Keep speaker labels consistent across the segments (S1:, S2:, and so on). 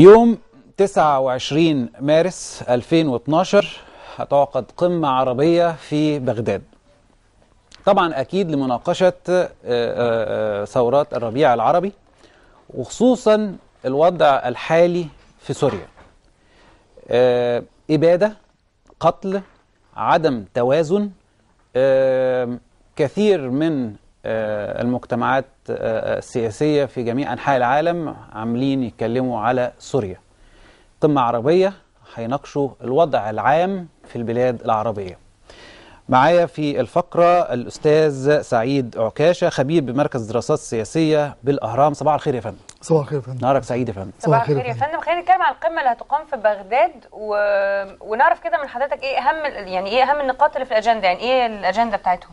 S1: يوم 29 مارس 2012 هتعقد قمة عربية في بغداد طبعا أكيد لمناقشة آه، آه، ثورات الربيع العربي وخصوصا الوضع الحالي في سوريا آه، إبادة قتل عدم توازن آه، كثير من آه، المجتمعات آه، السياسية في جميع أنحاء العالم عاملين يتكلموا على سوريا قمة عربية هيناقشوا الوضع العام في البلاد العربية معايا في الفقرة الأستاذ سعيد عكاشة خبير بمركز دراسات سياسية بالأهرام صباح الخير يا فندم
S2: صباح الخير يا فندم
S1: نهارك سعيد يا فندم
S2: صباح
S3: صباح
S2: الخير
S3: الخير
S2: يا
S3: يا فندم خلينا نتكلم عن القمه اللي هتقام في بغداد و... ونعرف كده من حضرتك ايه اهم يعني ايه اهم النقاط اللي في الاجنده يعني ايه الاجنده بتاعتهم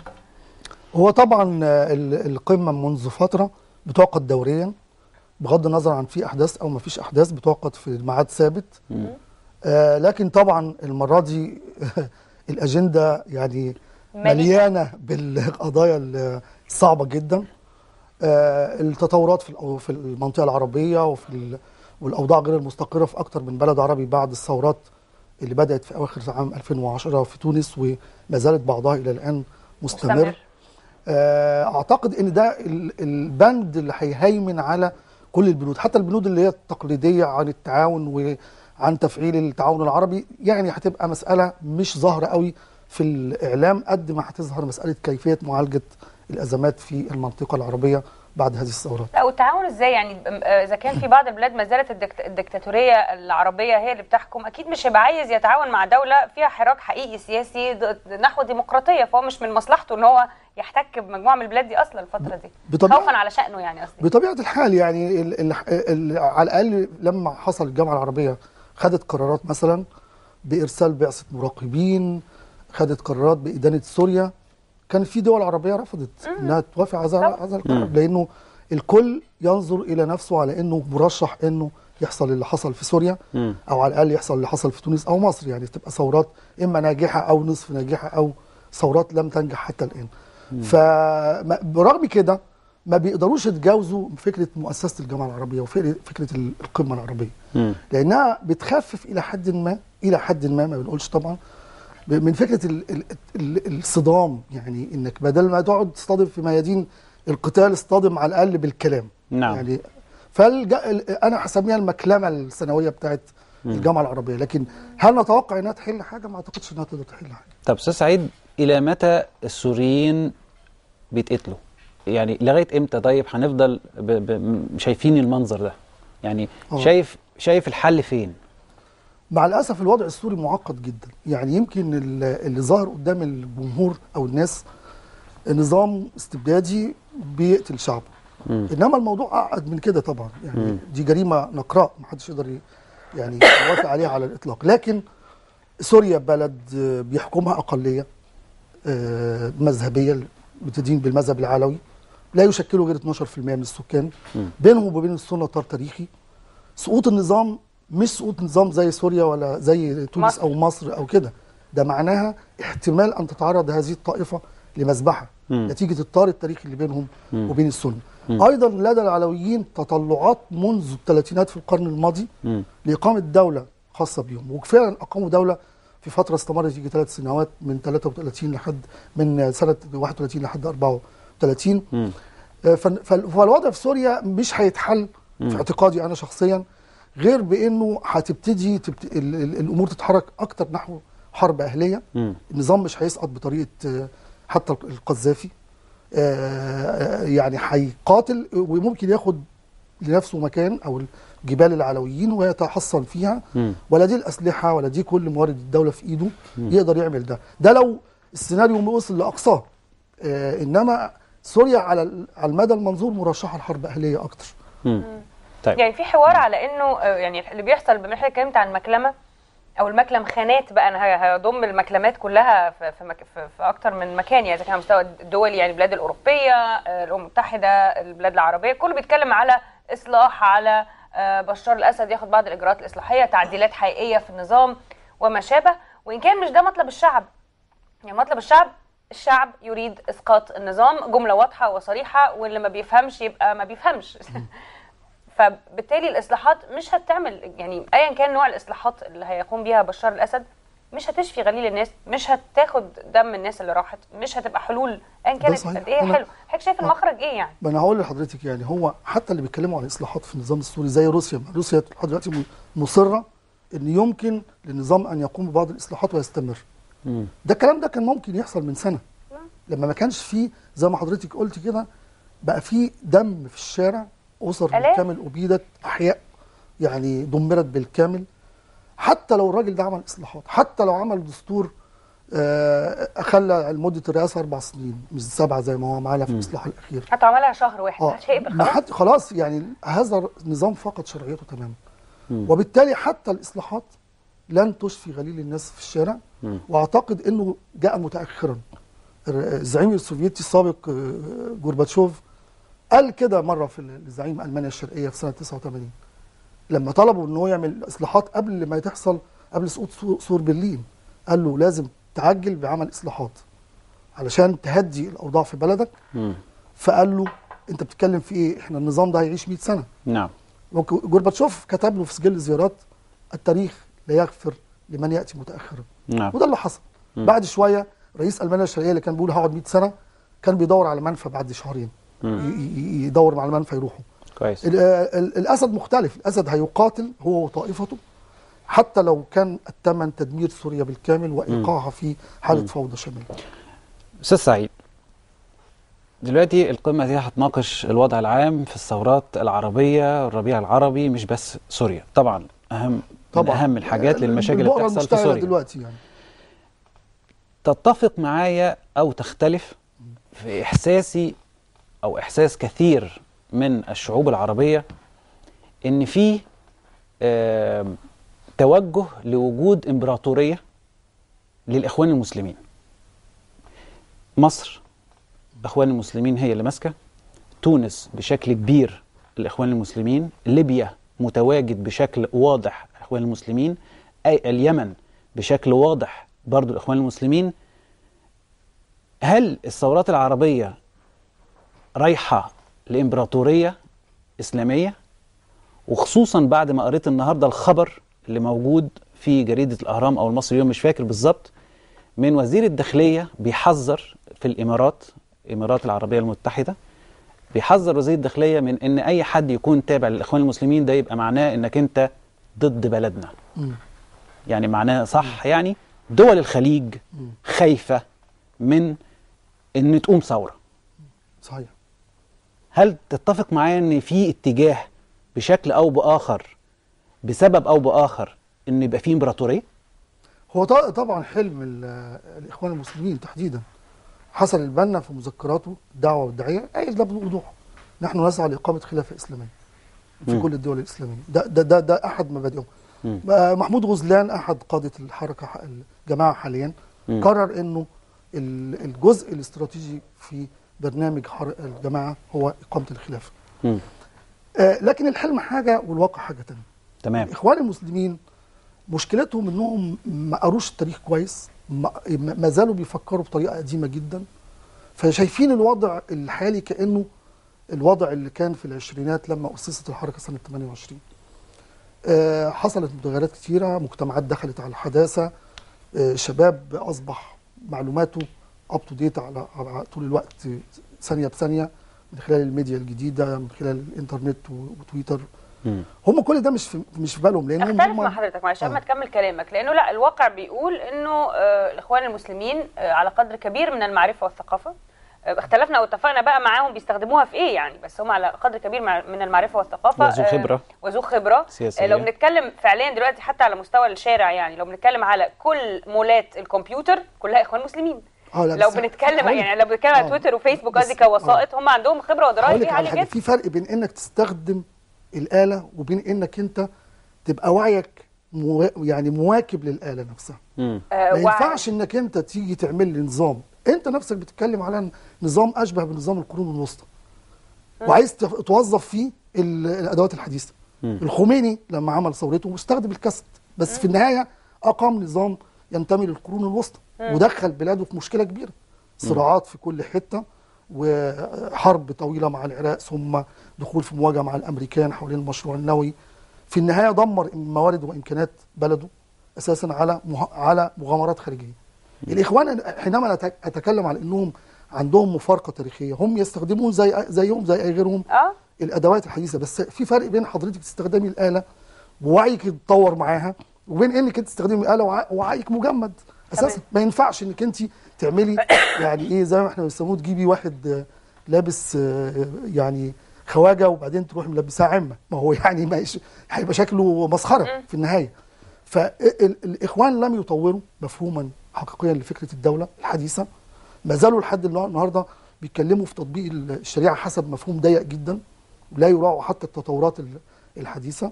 S2: هو طبعا آه، ال- القمه منذ فتره بتعقد دوريا بغض النظر عن في احداث او ما فيش احداث بتعقد في ميعاد ثابت آه لكن طبعا المره دي الاجنده يعني
S3: مليئة.
S2: مليانه بالقضايا الصعبه جدا آه التطورات في الأو- في المنطقه العربيه وفي ال- والاوضاع غير المستقره في اكثر من بلد عربي بعد الثورات اللي بدات في اواخر عام 2010 في تونس وما زالت بعضها الى الان مستمر,
S3: مستمر.
S2: آه، اعتقد ان ده ال- البند اللي هيهيمن على كل البنود حتى البنود اللي هي التقليديه عن التعاون وعن تفعيل التعاون العربي يعني هتبقى مساله مش ظاهره قوي في الاعلام قد ما هتظهر مساله كيفيه معالجه الازمات في المنطقه العربيه بعد هذه الثورات
S3: لا والتعاون ازاي يعني آه، اذا كان في بعض البلاد ما زالت الدكت... الدكتاتوريه العربيه هي اللي بتحكم اكيد مش هيبقى عايز يتعاون مع دوله فيها حراك حقيقي سياسي ضد- نحو ديمقراطيه فهو مش من مصلحته ان هو يحتك بمجموعه من البلاد دي اصلا الفتره دي
S2: بطبيعة-
S3: خوفا على شانه يعني قصدي
S2: بطبيعه الحال يعني ال ال ال على الاقل لما حصل الجامعه العربيه خدت قرارات مثلا بارسال بعثه مراقبين خدت قرارات بادانه سوريا كان في دول عربيه رفضت انها توافق على هذا
S3: طبعا.
S2: هذا القرار لانه الكل ينظر الى نفسه على انه مرشح انه يحصل اللي حصل في سوريا
S1: مم.
S2: او على الاقل يحصل اللي حصل في تونس او مصر يعني تبقى ثورات اما ناجحه او نصف ناجحه او ثورات لم تنجح حتى الان فبرغم كده ما بيقدروش يتجاوزوا فكره مؤسسه الجامعه العربيه وفكره فكرة ال- القمه العربيه
S1: مم.
S2: لانها بتخفف الى حد ما الى حد ما ما بنقولش طبعا ب- من فكره ال ال ال الصدام يعني انك بدل ما تقعد تصطدم في ميادين القتال اصطدم على الاقل بالكلام
S1: نعم.
S2: يعني فالج... ال- انا هسميها المكلمه السنويه بتاعت الجامعه العربيه لكن هل نتوقع انها تحل حاجه ما اعتقدش انها تقدر تحل حاجه
S1: طب أستاذ سعيد إلى متى السوريين بيتقتلوا؟ يعني لغاية إمتى طيب هنفضل ب... ب... شايفين المنظر ده؟ يعني
S2: آه.
S1: شايف شايف الحل فين؟
S2: مع الاسف الوضع السوري معقد جدا يعني يمكن ال- اللي ظهر قدام الجمهور او الناس نظام استبدادي بيقتل شعبه
S1: مم.
S2: انما الموضوع اعقد من كده طبعا يعني
S1: مم.
S2: دي جريمه نقراء ما حدش يقدر ي- يعني يوافق عليها على الاطلاق لكن سوريا بلد آه، بيحكمها اقليه آه، مذهبيه بتدين بالمذهب العلوي لا يشكلوا غير 12% من السكان
S1: مم.
S2: بينهم وبين السنه طار تاريخي سقوط النظام مش سقوط نظام زي سوريا ولا زي تونس
S3: مصر.
S2: او مصر او كده ده معناها احتمال ان تتعرض هذه الطائفه لمذبحه
S1: مم.
S2: نتيجه الطار التاريخي اللي بينهم
S1: مم.
S2: وبين السنه
S1: مم.
S2: ايضا لدى العلويين تطلعات منذ الثلاثينات في القرن الماضي
S1: مم.
S2: لاقامه دوله خاصه بيهم وفعلا اقاموا دوله في فتره استمرت يجي ثلاث سنوات من 33 لحد من سنه 31 لحد 34
S1: مم.
S2: آه، فن- فال- فالوضع في سوريا مش هيتحل
S1: مم.
S2: في اعتقادي انا شخصيا غير بانه هتبتدي تبت... ال... ال... الامور تتحرك اكتر نحو حرب اهليه
S1: مم.
S2: النظام مش هيسقط بطريقه آه، حتى القذافي آه، يعني هيقاتل وممكن ياخد لنفسه مكان او جبال العلويين ويتحصن فيها
S1: مم.
S2: ولا دي الاسلحه ولا دي كل موارد الدوله في ايده يقدر يعمل ده ده لو السيناريو وصل لاقصاه آه، انما سوريا على ال- على المدى المنظور مرشحه لحرب اهليه اكتر
S1: مم. طيب
S3: يعني في حوار على انه آه، يعني اللي بيحصل بما حضرتك اتكلمت عن مكلمه او المكلم خانات بقى انا ه- هضم المكلمات كلها في في, مك في, في اكتر من مكان يعني اذا كان على مستوى الدول يعني البلاد الاوروبيه آه، الامم المتحده البلاد العربيه كله بيتكلم على اصلاح على آه، بشار الاسد ياخد بعض الاجراءات الاصلاحيه تعديلات حقيقيه في النظام وما شابه وان كان مش ده مطلب الشعب يعني مطلب الشعب الشعب يريد اسقاط النظام جمله واضحه وصريحه واللي ما بيفهمش يبقى ما بيفهمش فبالتالي الاصلاحات مش هتعمل يعني ايا كان نوع الاصلاحات اللي هيقوم بيها بشار الاسد مش هتشفي غليل الناس مش هتاخد دم الناس اللي راحت مش هتبقى حلول ايا كانت
S2: صحيح.
S3: قد ايه
S2: أنا-
S3: حلو حضرتك شايف
S2: آه.
S3: المخرج ايه يعني
S2: ما انا هقول لحضرتك يعني هو حتى اللي بيتكلموا عن الاصلاحات في النظام السوري زي روسيا روسيا لحد دلوقتي م- مصره ان يمكن للنظام ان يقوم ببعض الاصلاحات ويستمر
S1: مم.
S2: ده الكلام ده كان ممكن يحصل من سنه لما ما كانش فيه زي ما حضرتك قلت كده بقى فيه دم في الشارع اسر
S3: آلاف.
S2: بالكامل ابيدت احياء يعني دمرت بالكامل حتى لو الراجل ده عمل اصلاحات حتى لو عمل دستور آه، خلى مده الرئاسه اربع سنين مش سبعه زي ما هو عملها في الاصلاح الاخير
S3: حتى عملها شهر واحد
S2: اه
S3: محدش هيقبل
S2: ما
S3: خلاص
S2: حد خلاص يعني هذا النظام فقد شرعيته تماما وبالتالي حتى الاصلاحات لن تشفي غليل الناس في الشارع
S1: مم.
S2: واعتقد انه جاء متاخرا الزعيم السوفيتي السابق آه، جورباتشوف قال كده مره في الزعيم المانيا الشرقيه في سنه 89 لما طلبوا ان هو يعمل اصلاحات قبل ما تحصل قبل سقوط سور- سور برلين قال له لازم تعجل بعمل اصلاحات علشان تهدي الاوضاع في بلدك
S1: مم.
S2: فقال له انت بتتكلم في ايه احنا النظام ده هيعيش 100 سنه
S1: نعم
S2: وك- جورباتشوف كتب له في سجل الزيارات التاريخ لا يغفر لمن ياتي متاخرا
S1: نعم
S2: وده اللي حصل
S1: مم.
S2: بعد شويه رئيس المانيا الشرقيه اللي كان بيقول هقعد 100 سنه كان بيدور على منفى بعد شهرين
S1: مم.
S2: ي- ي- يدور مع المنفى يروحوا
S1: كويس
S2: ال- ال- الاسد مختلف الاسد هيقاتل هو وطائفته حتى لو كان الثمن تدمير سوريا بالكامل وايقاعها في حاله فوضى شامله
S1: استاذ سعيد دلوقتي القمه دي هتناقش الوضع العام في الثورات العربيه الربيع العربي مش بس سوريا طبعا اهم طبعا من
S2: طبعا
S1: اهم الحاجات للمشاكل اللي
S2: البؤرة
S1: بتحصل في
S2: المشتعلة
S1: سوريا
S2: دلوقتي يعني
S1: تتفق معايا او تختلف في احساسي او احساس كثير من الشعوب العربيه ان في آم، توجه لوجود امبراطوريه للاخوان المسلمين مصر الاخوان المسلمين هي اللي ماسكه تونس بشكل كبير الاخوان المسلمين ليبيا متواجد بشكل واضح الاخوان المسلمين اي اليمن بشكل واضح برضو الاخوان المسلمين هل الثورات العربيه رايحه لامبراطوريه اسلاميه وخصوصا بعد ما قريت النهارده الخبر اللي موجود في جريده الاهرام او المصري اليوم مش فاكر بالظبط من وزير الداخليه بيحذر في الامارات الامارات العربيه المتحده بيحذر وزير الداخليه من ان اي حد يكون تابع للاخوان المسلمين ده يبقى معناه انك انت ضد بلدنا
S2: مم.
S1: يعني معناه صح يعني دول الخليج
S2: مم.
S1: خايفه من ان تقوم ثوره
S2: صحيح
S1: هل تتفق معايا ان في اتجاه بشكل او باخر بسبب او باخر ان يبقى في امبراطوريه
S2: هو ط- طبعا حلم ال- الاخوان المسلمين تحديدا حسن البنا في مذكراته الدعوه والداعيه قايل ده بوضوح نحن نسعى لاقامه خلافه اسلاميه في
S1: مم.
S2: كل الدول الاسلاميه ده ده ده, ده احد مبادئهم
S1: مم.
S2: آه، محمود غزلان احد قاده الحركه ح- الجماعه حاليا
S1: مم.
S2: قرر انه ال- الجزء الاستراتيجي في برنامج حر- الجماعه هو اقامه الخلافه
S1: مم.
S2: آه، لكن الحلم حاجه والواقع حاجه تانية
S1: تمام
S2: الاخوان المسلمين مشكلتهم انهم ما قروش التاريخ كويس ما ما زالوا بيفكروا بطريقه قديمه جدا فشايفين الوضع الحالي كانه الوضع اللي كان في العشرينات لما اسست الحركه سنه 28 آه، حصلت متغيرات كثيره مجتمعات دخلت على الحداثه آه، شباب اصبح معلوماته اب تو ديت على على طول الوقت ثانيه بثانيه من خلال الميديا الجديده من خلال الانترنت وتويتر
S1: مم.
S2: هم كل ده مش في مش في بالهم لانهم
S3: اختلف
S2: هم
S3: مع حضرتك معلش قبل ما
S2: آه.
S3: تكمل كلامك لانه لا الواقع بيقول انه آه، الاخوان المسلمين آه، على قدر كبير من المعرفه والثقافه آه، اختلفنا او اتفقنا بقى معاهم بيستخدموها في ايه يعني بس هم على قدر كبير مع- من المعرفه والثقافه
S1: وذو
S3: آه،
S1: خبرة.
S3: وذو خبره
S1: سياسية.
S3: آه، لو بنتكلم فعليا دلوقتي حتى على مستوى الشارع يعني لو بنتكلم على كل مولات الكمبيوتر كلها اخوان مسلمين
S2: اه لا
S3: لو
S2: بس
S3: بنتكلم
S2: هقولك-
S3: يعني لو بنتكلم على
S2: آه.
S3: تويتر وفيسبوك
S2: بس-
S3: قصدي كوسائط هم عندهم خبره ودرايه
S2: هقول لك
S3: فيها
S2: على
S3: عاليه
S2: حاجه
S3: جدا
S2: في فرق بين انك تستخدم الاله وبين انك انت تبقى وعيك موا... يعني مواكب للاله نفسها
S1: مم.
S3: آه،
S2: ما
S3: وعي.
S2: ينفعش انك انت تيجي تعمل لي نظام انت نفسك بتتكلم على نظام اشبه بنظام القرون الوسطى وعايز ت- توظف فيه ال- الادوات الحديثه
S1: مم.
S2: الخميني لما عمل ثورته استخدم الكاسيت بس في النهايه اقام نظام ينتمي للقرون الوسطى ودخل بلاده في مشكله كبيره صراعات في كل حته وحرب طويله مع العراق ثم دخول في مواجهه مع الامريكان حوالين المشروع النووي في النهايه دمر موارد وامكانات بلده اساسا على مه... على مغامرات خارجيه. الاخوان حينما أت- اتكلم على انهم عندهم مفارقه تاريخيه هم يستخدمون زي زيهم زي اي غيرهم
S3: اه
S2: الادوات الحديثه بس في فرق بين حضرتك تستخدمي الاله ووعيك يتطور معاها وبين انك انت تستخدمي الاله وع- ووعيك مجمد اساسا
S3: تمام.
S2: ما ينفعش انك انت تعملي يعني ايه زي ما احنا بنسموه تجيبي واحد آه، لابس آه، يعني خواجه وبعدين تروحي ملبساه عمه ما هو يعني ما يش- هيبقى شكله مسخره في النهايه فالاخوان لم يطوروا مفهوما حقيقيا لفكره الدوله الحديثه ما زالوا لحد النهار- النهارده بيتكلموا في تطبيق الشريعه حسب مفهوم ضيق جدا لا يراعوا حتى التطورات ال- الحديثه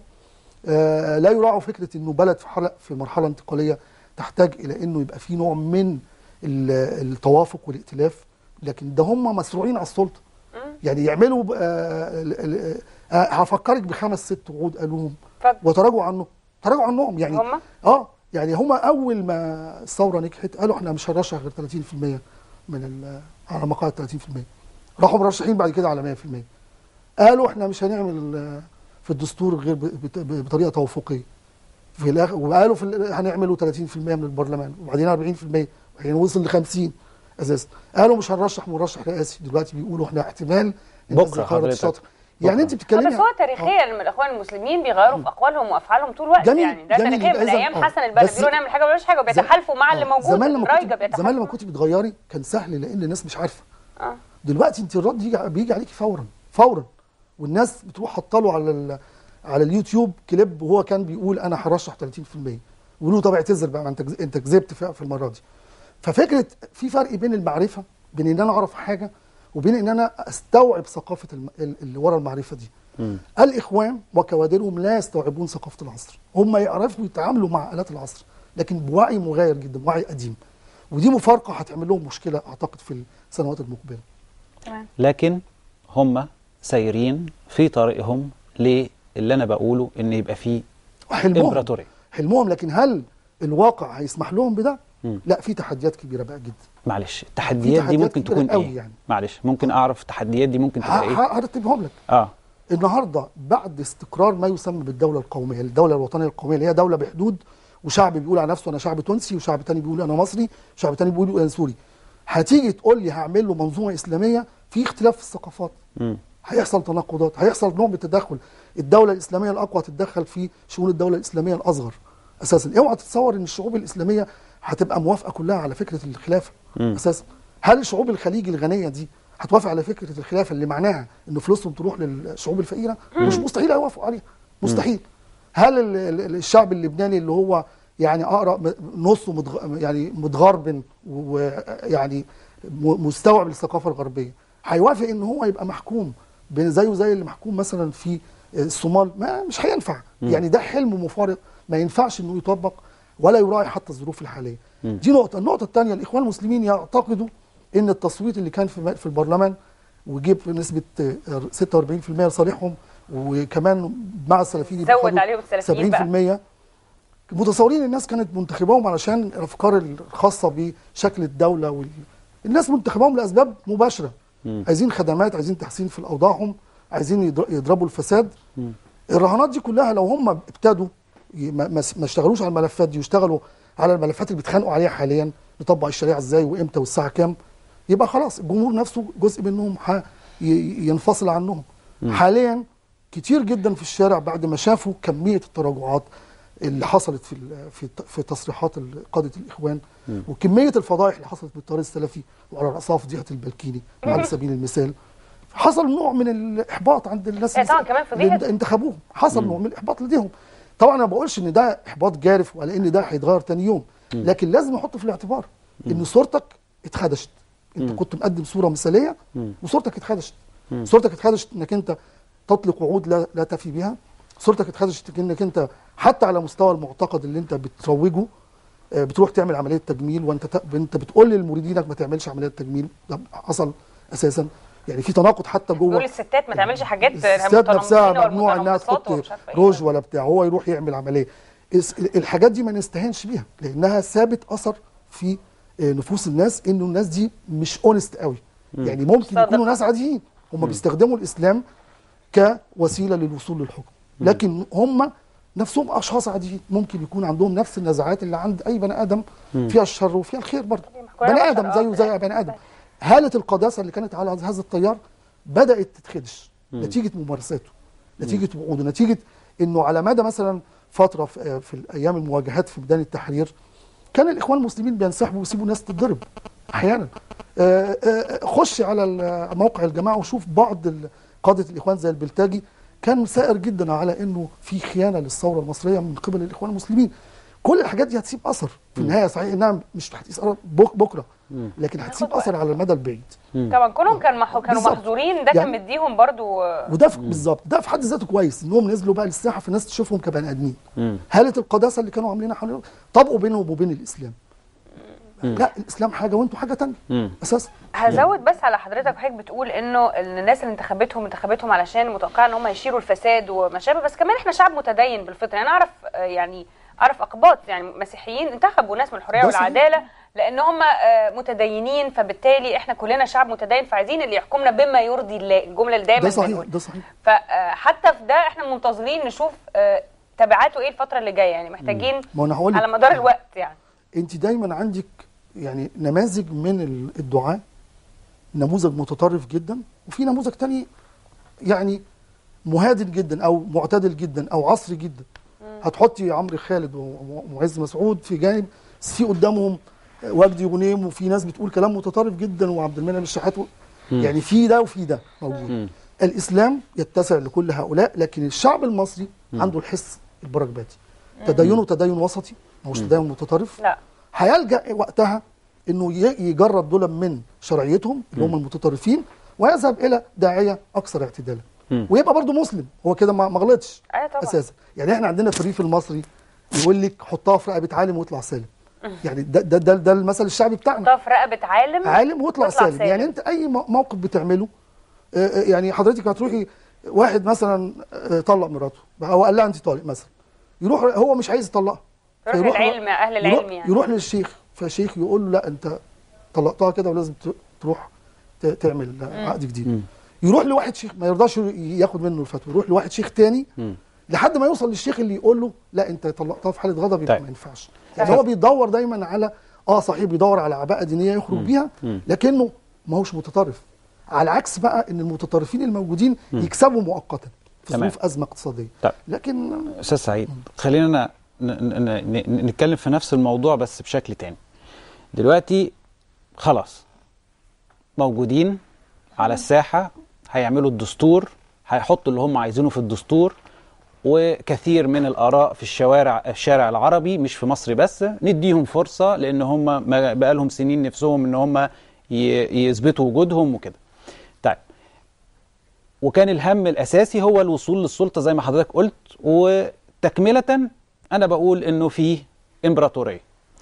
S2: آه، لا يراعوا فكره انه بلد في حلق في مرحله انتقاليه تحتاج الى انه يبقى في نوع من ال- التوافق والائتلاف لكن ده هم مسروعين على السلطه يعني يعملوا ب- آه، ال- ال- آه، هفكرك بخمس ست وعود قالوهم
S3: اتفضل
S2: وتراجعوا عنه تراجعوا عنهم يعني
S3: هم
S2: اه يعني هم اول ما الثوره نجحت قالوا احنا مش هنرشح غير 30% من ال- على مقاعد 30% راحوا مرشحين بعد كده على 100% قالوا احنا مش هنعمل آه، في الدستور غير ب- بت- ب- بطريقه توافقيه في الاخر وقالوا في ال- هنعملوا 30% من البرلمان وبعدين 40% وبعدين وصل ل 50 اساسا قالوا مش هنرشح مرشح رئاسي دلوقتي بيقولوا احنا احتمال
S1: بكرة
S2: ننزل خيرت
S1: حضرتك.
S2: الشاطر يعني
S1: بكرة.
S2: انت بتتكلمي
S3: بس هو تاريخيا من الاخوان المسلمين بيغيروا في اقوالهم وافعالهم طول الوقت
S2: جميل،
S3: يعني ده
S2: جميل،
S3: تاريخيا
S2: يبقى
S3: من
S2: إذن-
S3: ايام
S2: آه.
S3: حسن البنا
S2: بس-
S3: بيقولوا نعمل حاجه ولا حاجه وبيتحالفوا مع اللي
S2: آه.
S3: موجود
S2: زمان لما
S3: رايجه
S2: كنت
S3: بيتحالفوا
S2: زمان لما كنت بتغيري كان سهل لان الناس مش عارفه
S3: اه
S2: دلوقتي انت الرد يجي بيجي عليكي فورا فورا والناس بتروح حاطه له على ال- على اليوتيوب كليب وهو كان بيقول انا هرشح 30% ويقولوا طب اعتذر بقى ما انت كز- انت كذبت في في المره دي ففكره في فرق بين المعرفه بين ان انا اعرف حاجه وبين ان انا استوعب ثقافه الم- ال- اللي ورا المعرفه دي
S1: مم.
S2: الاخوان وكوادرهم لا يستوعبون ثقافه العصر هم يعرفوا يتعاملوا مع الات العصر لكن بوعي مغاير جدا وعي قديم ودي مفارقه هتعمل لهم مشكله اعتقد في السنوات المقبله
S3: تمام
S1: لكن هم سايرين في طريقهم للي انا بقوله ان يبقى فيه
S2: حلمهم
S1: امبراطوريه
S2: حلمهم لكن هل الواقع هيسمح لهم بده؟
S1: مم.
S2: لا في تحديات كبيره بقى جدا
S1: معلش التحديات دي
S2: تحديات
S1: ممكن
S2: كبيرة
S1: تكون
S2: قوي
S1: ايه
S2: يعني.
S1: معلش ممكن اعرف التحديات دي ممكن تبقى ايه
S2: ه- هرتبهم لك
S1: اه
S2: النهارده بعد استقرار ما يسمى بالدوله القوميه، الدوله الوطنيه القوميه اللي هي دوله بحدود وشعب بيقول على نفسه انا شعب تونسي وشعب تاني بيقول انا مصري وشعب تاني بيقول انا سوري. هتيجي تقول لي هعمل له منظومه اسلاميه في اختلاف في الثقافات.
S1: مم.
S2: هيحصل تناقضات، هيحصل نوع من التدخل، الدوله الاسلاميه الاقوى تتدخل في شؤون الدوله الاسلاميه الاصغر. اساسا اوعى تتصور ان الشعوب الاسلاميه هتبقى موافقه كلها على فكره الخلافه
S1: مم.
S2: اساسا. هل شعوب الخليج الغنيه دي هتوافق على فكره الخلافه اللي معناها ان فلوسهم تروح للشعوب الفقيره؟ مش مستحيل هيوافقوا عليها، مستحيل. هل ال- ال- الشعب اللبناني اللي هو يعني اقرا نصه متغ... يعني متغرب ويعني م- مستوعب للثقافه الغربيه هيوافق ان هو يبقى محكوم بين زيه زي اللي محكوم مثلا في الصومال ما مش هينفع يعني ده حلم مفارق ما ينفعش انه يطبق ولا يراعي حتى الظروف الحاليه دي نقطه النقطه الثانيه الاخوان المسلمين يعتقدوا ان التصويت اللي كان في في البرلمان وجيب نسبه 46% لصالحهم وكمان مع السلفيين
S3: زود
S2: بياخدوا
S3: عليهم السلفيين بقى
S2: 70% متصورين الناس كانت منتخباهم علشان الافكار الخاصه بشكل الدوله وال... الناس منتخباهم لاسباب مباشره
S1: مم.
S2: عايزين خدمات عايزين تحسين في اوضاعهم عايزين يضر- يضربوا الفساد
S1: مم.
S2: الرهانات دي كلها لو هم ابتدوا ي- ما, ما ما اشتغلوش على الملفات دي واشتغلوا على الملفات اللي بيتخانقوا عليها حاليا نطبق الشريعه ازاي وامتى والساعه كام يبقى خلاص الجمهور نفسه جزء منهم ح... ي- ينفصل عنهم حاليا كتير جدا في الشارع بعد ما شافوا كميه التراجعات اللي حصلت في ال- في الت- في تصريحات ال- قاده الاخوان وكميه الفضائح اللي حصلت بالطريق السلفي وعلى راسها فضيحه البلكيني على سبيل المثال حصل نوع من الاحباط عند الناس
S3: إيه طبعا كمان
S2: اللي
S3: فضيحة.
S2: انت- انتخبوهم حصل نوع من الاحباط لديهم طبعا انا ما بقولش ان ده احباط جارف ولا ان ده هيتغير تاني يوم لكن لازم احط في الاعتبار ان صورتك اتخدشت انت كنت مقدم صوره مثاليه وصورتك اتخدشت صورتك اتخدشت انك انت تطلق وعود لا, لا تفي بها صورتك اتخدشت انك انت حتى على مستوى المعتقد اللي انت بتروجه آه، بتروح تعمل عمليه تجميل وانت ت... انت بتقول لمريدينك ما تعملش عمليه تجميل ده حصل اساسا يعني في تناقض حتى جوه
S3: بيقول الستات ما تعملش حاجات
S2: الستات نفسها
S3: متنمرين
S2: ممنوع انها
S3: والمتنمصات ومش
S2: تحط
S3: عارفة إيه.
S2: روج ولا بتاع هو يروح يعمل عمليه اس- الحاجات دي ما نستهانش بيها لانها ثابت اثر في آه، نفوس الناس انه الناس دي مش اونست قوي يعني ممكن
S3: صادقة.
S2: يكونوا ناس عاديين هم بيستخدموا الاسلام كوسيله للوصول للحكم لكن هم نفسهم اشخاص عاديين ممكن يكون عندهم نفس النزعات اللي عند اي بني ادم فيها الشر وفيها الخير برضه
S3: كلنا
S2: بني
S3: بشر،
S2: ادم
S3: آه،
S2: زيه
S3: في
S2: زي
S3: الآخر.
S2: بني ادم هاله القداسه اللي كانت على هذا التيار بدات تتخدش نتيجه ممارساته نتيجه وعوده نتيجه انه على مدى مثلا فتره في, في الايام المواجهات في ميدان التحرير كان الاخوان المسلمين بينسحبوا ويسيبوا الناس تتضرب احيانا آه، آه، خش على ال- موقع الجماعه وشوف بعض ال- قاده الاخوان زي البلتاجي كان سائر جدا على انه في خيانه للثوره المصريه من قبل الاخوان المسلمين كل الحاجات دي هتسيب اثر في النهايه صحيح انها مش هتسيب اثر بك- بكره لكن هتسيب اثر على المدى البعيد
S3: طبعا كلهم كان محو كانوا
S2: بالظبط.
S3: محظورين ده كان
S2: يعني-
S3: مديهم برضو آه،
S2: وده في- بالظبط ده في حد ذاته كويس انهم نزلوا بقى للساحه فالناس تشوفهم كبني ادمين هاله القداسه اللي كانوا عاملينها حواليهم طبقوا بينهم وبين الاسلام لا الاسلام حاجه وانتوا حاجه تانية اساسا
S3: هزود بس على حضرتك وحضرتك بتقول انه إن الناس اللي انتخبتهم انتخبتهم علشان متوقعه ان هم يشيلوا الفساد وما شابه بس كمان احنا شعب متدين بالفطره انا اعرف آه، يعني اعرف اقباط يعني مسيحيين انتخبوا ناس من الحريه
S2: ده صحيح.
S3: والعداله لان هم آه، متدينين فبالتالي احنا كلنا شعب متدين فعايزين اللي يحكمنا بما يرضي الله الجمله اللي دايما
S2: ده صحيح
S3: بنقولها.
S2: ده صحيح
S3: فحتى في ده احنا منتظرين نشوف آه، تبعاته ايه الفتره اللي جايه يعني محتاجين
S2: ما انا هقول لك
S3: على مدار الوقت يعني
S2: انت دايما عندك يعني نماذج من ال- الدعاة نموذج متطرف جدا وفي نموذج تاني يعني مهادن جدا او معتدل جدا او عصري جدا هتحطي عمرو خالد و- ومعز مسعود في جانب بس في قدامهم وجدي غنيم وفي ناس بتقول كلام متطرف جدا وعبد المنعم الشحات و- يعني في ده وفي ده موجود الاسلام يتسع لكل هؤلاء لكن الشعب المصري عنده الحس البرجباتي تدينه تدين وسطي مش تدين متطرف
S3: لا
S2: هيلجا وقتها انه ي- يجرد دول من شرعيتهم اللي هم المتطرفين ويذهب الى داعيه اكثر اعتدالا ويبقى برضه مسلم هو كده ما ما غلطش
S3: ايوه طبعا
S2: اساسا يعني احنا عندنا في الريف المصري يقول لك حطها في رقبه عالم واطلع سالم يعني ده ده ده, ده المثل الشعبي بتاعنا
S3: حطها في رقبه عالم
S2: عالم واطلع
S3: واطلع
S2: سالم.
S3: سالم.
S2: يعني انت اي مو- موقف بتعمله آه، آه، يعني حضرتك هتروحي واحد مثلا آه، طلق مراته او قال لها انت طالق مثلا يروح هو مش عايز يطلقها
S3: يروح
S2: فيروح-
S3: للعلم اهل
S2: يروح,
S3: العلم يعني
S2: يروح للشيخ فالشيخ يقول له لا انت طلقتها كده ولازم ت- تروح ت- تعمل عقد جديد يروح لواحد شيخ ما يرضاش ياخد منه الفتوى يروح لواحد شيخ تاني لحد ما يوصل للشيخ اللي يقول له لا انت طلقتها في حاله غضب يبقى
S1: طيب.
S2: ما ينفعش يعني هو بيدور دايما على اه صحيح بيدور على عباءه دينيه يخرج بيها لكنه ما هوش متطرف على عكس بقى ان المتطرفين الموجودين يكسبوا مؤقتا في
S1: تمام.
S2: ظروف ازمه اقتصاديه
S1: طيب.
S2: لكن
S1: استاذ سعيد خلينا ن- ن- ن- نتكلم في نفس الموضوع بس بشكل تاني دلوقتي خلاص موجودين على الساحة هيعملوا الدستور هيحطوا اللي هم عايزينه في الدستور وكثير من الآراء في الشوارع الشارع العربي مش في مصر بس نديهم فرصة لأن هم ما بقالهم سنين نفسهم إن هم ي- يثبتوا وجودهم وكده طيب وكان الهم الاساسي هو الوصول للسلطه زي ما حضرتك قلت وتكمله انا بقول انه في امبراطوريه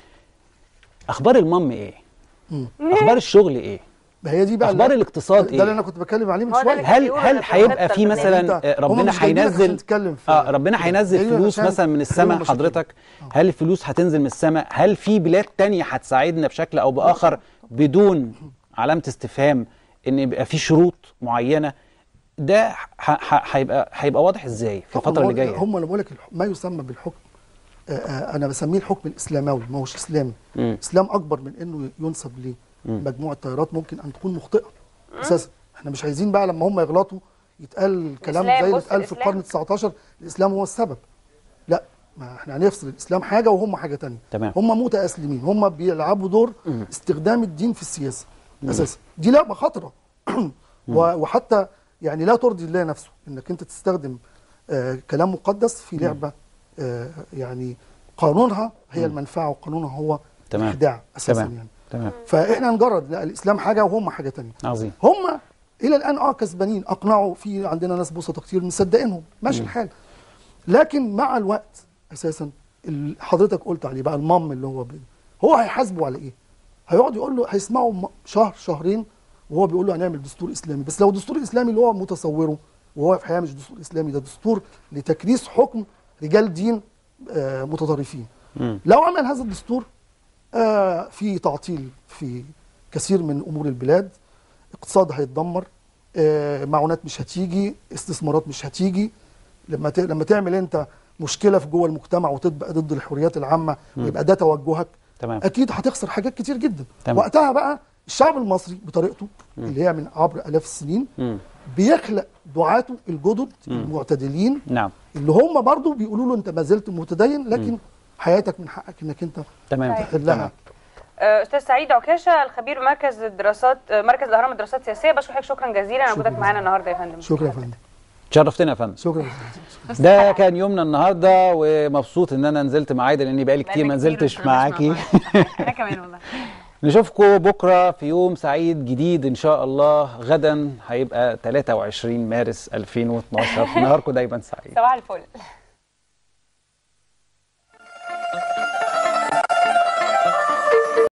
S1: اخبار المام ايه
S2: مم.
S1: اخبار الشغل ايه
S2: ما هي دي بقى
S1: اخبار
S2: اللي-
S1: الاقتصاد
S2: ده اللي
S1: ايه
S2: انا كنت بتكلم عليه من
S3: هو ده
S2: شويه
S3: اللي
S1: هل
S3: بيقولوا
S1: هل
S3: إن في
S1: هيبقى
S3: خطة
S1: في مثلا
S2: يعني أنت-
S1: آه،
S2: هم
S1: ربنا
S2: مش جايبينك عشان
S1: هينزل
S2: تتكلم في-
S1: اه ربنا هينزل
S2: جايبينك
S1: فلوس
S2: عشان
S1: مثلا من
S2: تحل
S1: السماء
S2: مشاكل.
S1: حضرتك هل الفلوس هتنزل من السماء هل في بلاد تانية هتساعدنا بشكل او باخر بدون علامه استفهام ان يبقى في شروط معينه ده ح- ح- هيبقى هيبقى واضح ازاي في الفتره اللي جايه
S2: هم اللي بقول لك الح- ما يسمى بالحكم آه، آه، انا بسميه الحكم الاسلاموي ما هوش اسلامي
S1: مم.
S2: اسلام اكبر من انه ينسب ليه مجموعه تيارات ممكن ان تكون مخطئه اساسا احنا مش عايزين بقى لما هم يغلطوا يتقال كلام
S3: الإسلام،
S2: زي اللي
S3: بص
S2: اتقال في
S3: الإسلام.
S2: القرن 19 الاسلام هو السبب لا ما احنا هنفصل الاسلام حاجه وهم حاجه تانية
S1: تمام.
S2: هم متاسلمين هم بيلعبوا دور استخدام الدين في السياسه اساسا دي لعبه خطره و- وحتى يعني لا ترضي الله نفسه انك انت تستخدم آه كلام مقدس في لعبه آه يعني قانونها هي المنفعه وقانونها هو
S1: تمام.
S2: الاخداع اساسا
S1: تمام
S2: يعني
S1: تمام
S2: فاحنا نجرد لا الاسلام حاجه وهم حاجه تانية
S1: عظيم
S2: هم الى الان اه كسبانين اقنعوا في عندنا ناس بسطة كتير مصدقينهم ماشي الحال لكن مع الوقت اساسا ال- حضرتك قلت عليه بقى المام اللي هو بي هو هيحاسبه على ايه؟ هيقعد يقول له هيسمعوا م- شهر شهرين وهو بيقول له هنعمل دستور اسلامي بس لو الدستور الاسلامي اللي هو متصوره وهو في الحقيقه مش دستور اسلامي ده دستور لتكريس حكم رجال دين آه متطرفين
S1: مم.
S2: لو عمل هذا الدستور آه في تعطيل في كثير من امور البلاد اقتصاد هيتدمر آه، معونات مش هتيجي استثمارات مش هتيجي لما ت... لما تعمل انت مشكله في جوه المجتمع وتبقى ضد الحريات العامه ويبقى ده توجهك
S1: تمام
S2: اكيد هتخسر حاجات كتير جدا
S1: تمام.
S2: وقتها بقى الشعب المصري بطريقته اللي هي من عبر الاف السنين
S1: مم.
S2: بيخلق دعاته الجدد المعتدلين
S1: نعم
S2: اللي هم برضو بيقولوا له انت ما زلت متدين لكن حياتك من حقك انك انت
S1: تمام
S3: صحيح.
S2: تحلها
S3: آه، استاذ سعيد عكاشه الخبير مركز الدراسات آه، مركز الاهرام الدراسات السياسيه بشكر حضرتك شكرا جزيلا على وجودك
S2: شكراً.
S3: معانا النهارده يا فندم
S2: شكرا يا فندم
S1: شرفتنا يا فندم
S2: شكرا
S1: ده كان يومنا النهارده ومبسوط ان انا نزلت مع عايده لاني بقالي كتير ما نزلتش معاكي
S3: انا كمان والله
S1: نشوفكم بكره في يوم سعيد جديد ان شاء الله غدا هيبقى 23 مارس 2012 نهاركم دايما سعيد
S3: صباح الفل